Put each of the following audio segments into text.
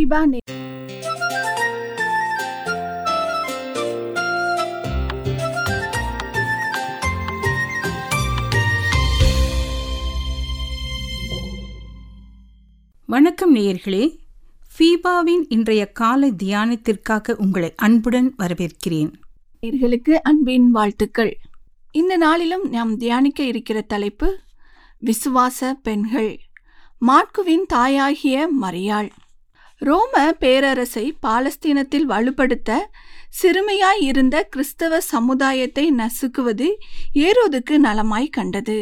FIBA நே- வணக்கம் நேயர்களே ஃபீபாவின் இன்றைய காலை தியானத்திற்காக உங்களை அன்புடன் வரவேற்கிறேன் நேயர்களுக்கு அன்பின் வாழ்த்துக்கள் இந்த நாளிலும் நாம் தியானிக்க இருக்கிற தலைப்பு விசுவாச பெண்கள் மாட்குவின் தாயாகிய மரியாள் ரோம பேரரசை பாலஸ்தீனத்தில் வலுப்படுத்த சிறுமையாய் இருந்த கிறிஸ்தவ சமுதாயத்தை நசுக்குவது ஏரோதுக்கு நலமாய் கண்டது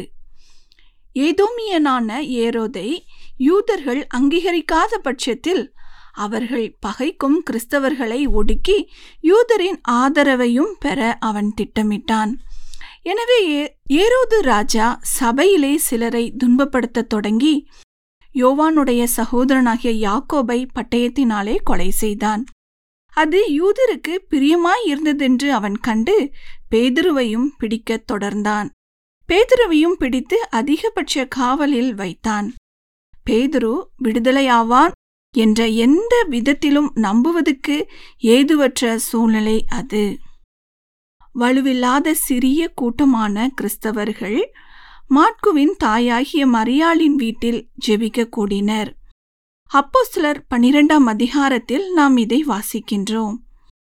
ஏதோமியனான ஏரோதை யூதர்கள் அங்கீகரிக்காத பட்சத்தில் அவர்கள் பகைக்கும் கிறிஸ்தவர்களை ஒடுக்கி யூதரின் ஆதரவையும் பெற அவன் திட்டமிட்டான் எனவே ஏ- ஏரோது ராஜா சபையிலே சிலரை துன்பப்படுத்தத் தொடங்கி யோவானுடைய சகோதரனாகிய யாக்கோபை பட்டயத்தினாலே கொலை செய்தான் அது யூதருக்கு பிரியமாய் இருந்ததென்று அவன் கண்டு பேதுருவையும் பிடிக்கத் தொடர்ந்தான் பேதுருவையும் பிடித்து அதிகபட்ச காவலில் வைத்தான் பேதுரு விடுதலையாவான் என்ற எந்த விதத்திலும் நம்புவதற்கு ஏதுவற்ற சூழ்நிலை அது வலுவில்லாத சிறிய கூட்டமான கிறிஸ்தவர்கள் மாட்குவின் தாயாகிய மரியாளின் வீட்டில் ஜெபிக்க கூடினர் அப்போஸ்தலர் பனிரெண்டாம் அதிகாரத்தில் நாம் இதை வாசிக்கின்றோம்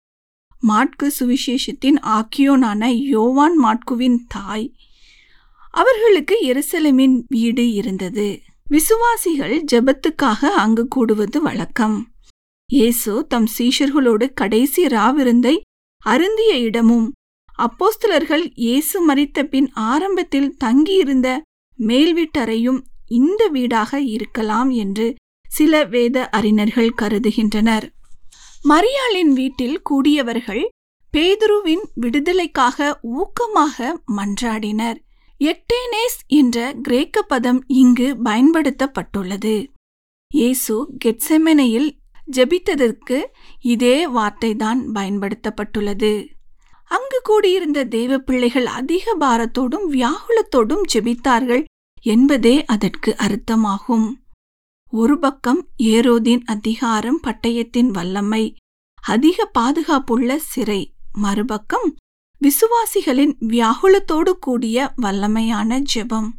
மாட்கு சுவிசேஷத்தின் ஆக்கியோனான யோவான் மாட்குவின் தாய் அவர்களுக்கு எருசலேமின் வீடு இருந்தது விசுவாசிகள் ஜெபத்துக்காக அங்கு கூடுவது வழக்கம் இயேசு தம் சீஷர்களோடு கடைசி ராவிருந்தை அருந்திய இடமும் அப்போஸ்தலர்கள் இயேசு மரித்த பின் ஆரம்பத்தில் தங்கியிருந்த மேல் வீட்டறையும் இந்த வீடாக இருக்கலாம் என்று சில வேத அறிஞர்கள் கருதுகின்றனர் மரியாளின் வீட்டில் கூடியவர்கள் பேதுருவின் விடுதலைக்காக ஊக்கமாக மன்றாடினர் எக்டேனேஸ் என்ற கிரேக்க பதம் இங்கு பயன்படுத்தப்பட்டுள்ளது இயேசு கெட்செமனையில் ஜெபித்ததற்கு இதே வார்த்தைதான் பயன்படுத்தப்பட்டுள்ளது அங்கு கூடியிருந்த தேவ பிள்ளைகள் அதிக பாரத்தோடும் வியாகுலத்தோடும் ஜெபித்தார்கள் என்பதே அதற்கு அர்த்தமாகும் ஒரு பக்கம் ஏரோதின் அதிகாரம் பட்டயத்தின் வல்லமை அதிக பாதுகாப்புள்ள சிறை மறுபக்கம் விசுவாசிகளின் வியாகுலத்தோடு கூடிய வல்லமையான ஜெபம்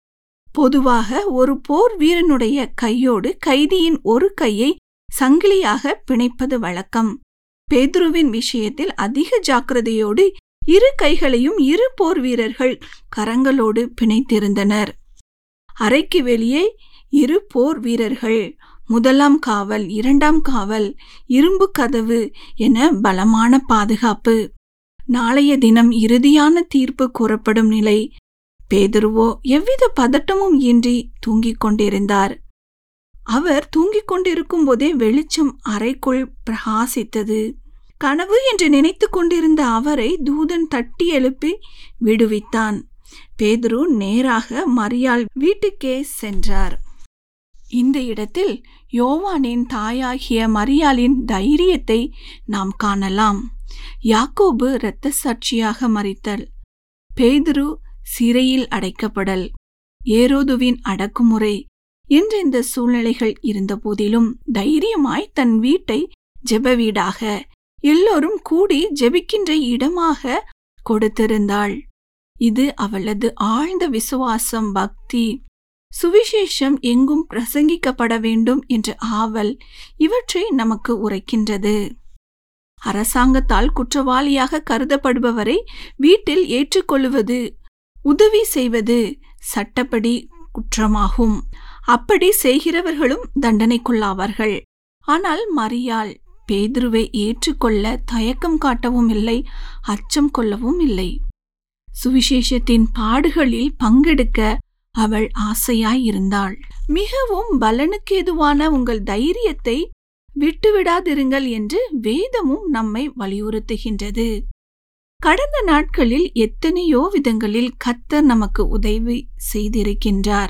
பொதுவாக ஒரு போர் வீரனுடைய கையோடு கைதியின் ஒரு கையை சங்கிலியாக பிணைப்பது வழக்கம் பேதுருவின் விஷயத்தில் அதிக ஜாக்கிரதையோடு இரு கைகளையும் இரு போர் வீரர்கள் கரங்களோடு பிணைத்திருந்தனர் அறைக்கு வெளியே இரு போர் வீரர்கள் முதலாம் காவல் இரண்டாம் காவல் இரும்பு கதவு என பலமான பாதுகாப்பு நாளைய தினம் இறுதியான தீர்ப்பு கூறப்படும் நிலை பேதுருவோ எவ்வித பதட்டமும் இன்றி தூங்கிக் கொண்டிருந்தார் அவர் தூங்கிக் கொண்டிருக்கும் போதே வெளிச்சம் அறைக்குள் பிரகாசித்தது கனவு என்று நினைத்துக் கொண்டிருந்த அவரை தூதன் தட்டி எழுப்பி விடுவித்தான் பேதுரு நேராக மரியாள் வீட்டுக்கே சென்றார் இந்த இடத்தில் யோவானின் தாயாகிய மரியாளின் தைரியத்தை நாம் காணலாம் யாக்கோபு இரத்த சாட்சியாக மறித்தல் பேதுரு சிறையில் அடைக்கப்படல் ஏரோதுவின் அடக்குமுறை என்ற இந்த சூழ்நிலைகள் இருந்தபோதிலும் தைரியமாய் தன் வீட்டை ஜெப வீடாக எல்லோரும் கூடி ஜெபிக்கின்ற இடமாக கொடுத்திருந்தாள் இது அவளது ஆழ்ந்த விசுவாசம் பக்தி சுவிசேஷம் எங்கும் பிரசங்கிக்கப்பட வேண்டும் என்ற ஆவல் இவற்றை நமக்கு உரைக்கின்றது அரசாங்கத்தால் குற்றவாளியாக கருதப்படுபவரை வீட்டில் ஏற்றுக்கொள்வது உதவி செய்வது சட்டப்படி குற்றமாகும் அப்படி செய்கிறவர்களும் தண்டனைக்குள்ளாவார்கள் ஆனால் மரியாள் பேதுருவை ஏற்றுக்கொள்ள தயக்கம் காட்டவும் இல்லை அச்சம் கொள்ளவும் இல்லை சுவிசேஷத்தின் பாடுகளில் பங்கெடுக்க அவள் ஆசையாயிருந்தாள் மிகவும் பலனுக்கேதுவான உங்கள் தைரியத்தை விட்டுவிடாதிருங்கள் என்று வேதமும் நம்மை வலியுறுத்துகின்றது கடந்த நாட்களில் எத்தனையோ விதங்களில் கத்தர் நமக்கு உதவி செய்திருக்கின்றார்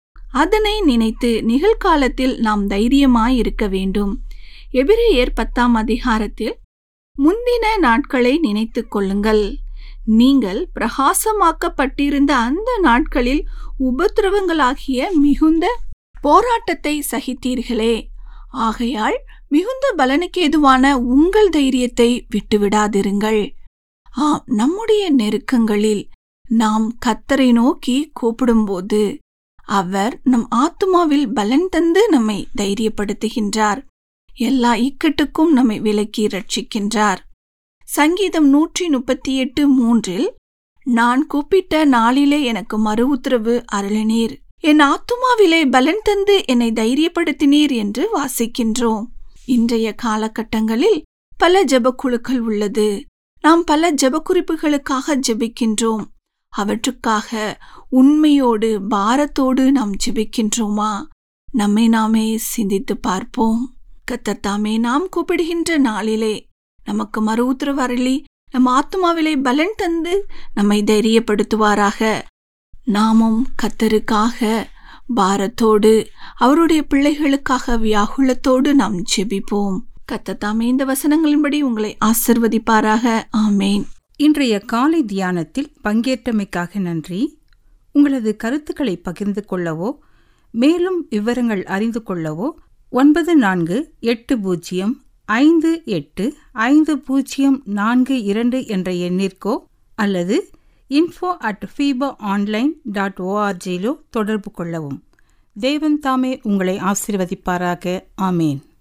அதனை நினைத்து நிகழ்காலத்தில் நாம் தைரியமாயிருக்க வேண்டும் எபிரேயர் பத்தாம் அதிகாரத்தில் முந்தின நாட்களை நினைத்துக் கொள்ளுங்கள் நீங்கள் பிரகாசமாக்கப்பட்டிருந்த அந்த நாட்களில் உபத்திரவங்களாகிய மிகுந்த போராட்டத்தை சகித்தீர்களே ஆகையால் மிகுந்த பலனுக்கு ஏதுவான உங்கள் தைரியத்தை விட்டுவிடாதிருங்கள் ஆம் நம்முடைய நெருக்கங்களில் நாம் கத்தரை நோக்கி கூப்பிடும்போது அவர் நம் ஆத்துமாவில் பலன் தந்து நம்மை தைரியப்படுத்துகின்றார் எல்லா இக்கட்டுக்கும் நம்மை விலக்கி ரட்சிக்கின்றார் சங்கீதம் நூற்றி முப்பத்தி எட்டு மூன்றில் நான் கூப்பிட்ட நாளிலே எனக்கு மறு உத்தரவு அருளினீர் என் ஆத்துமாவிலே பலன் தந்து என்னை தைரியப்படுத்தினீர் என்று வாசிக்கின்றோம் இன்றைய காலகட்டங்களில் பல ஜெபக்குழுக்கள் உள்ளது நாம் பல ஜெபக்குறிப்புகளுக்காக ஜெபிக்கின்றோம் அவற்றுக்காக உண்மையோடு பாரத்தோடு நாம் ஜெபிக்கின்றோமா நம்மை நாமே சிந்தித்து பார்ப்போம் கத்தத்தாமே நாம் கூப்பிடுகின்ற நாளிலே நமக்கு மறு உத்தரவு அருளி நம் ஆத்மாவிலே பலன் தந்து நம்மை தைரியப்படுத்துவாராக நாமும் கத்தருக்காக பாரத்தோடு அவருடைய பிள்ளைகளுக்காக வியாகுலத்தோடு நாம் ஜெபிப்போம் கத்தத்தாமே இந்த வசனங்களின்படி உங்களை ஆசிர்வதிப்பாராக ஆமேன் இன்றைய காலை தியானத்தில் பங்கேற்றமைக்காக நன்றி உங்களது கருத்துக்களை பகிர்ந்து கொள்ளவோ மேலும் விவரங்கள் அறிந்து கொள்ளவோ ஒன்பது நான்கு எட்டு பூஜ்ஜியம் ஐந்து எட்டு ஐந்து பூஜ்ஜியம் நான்கு இரண்டு என்ற எண்ணிற்கோ அல்லது info at FIBA online dot ஓஆர்ஜியிலோ தொடர்பு கொள்ளவும் தேவன் தாமே உங்களை ஆசிர்வதிப்பாராக ஆமேன்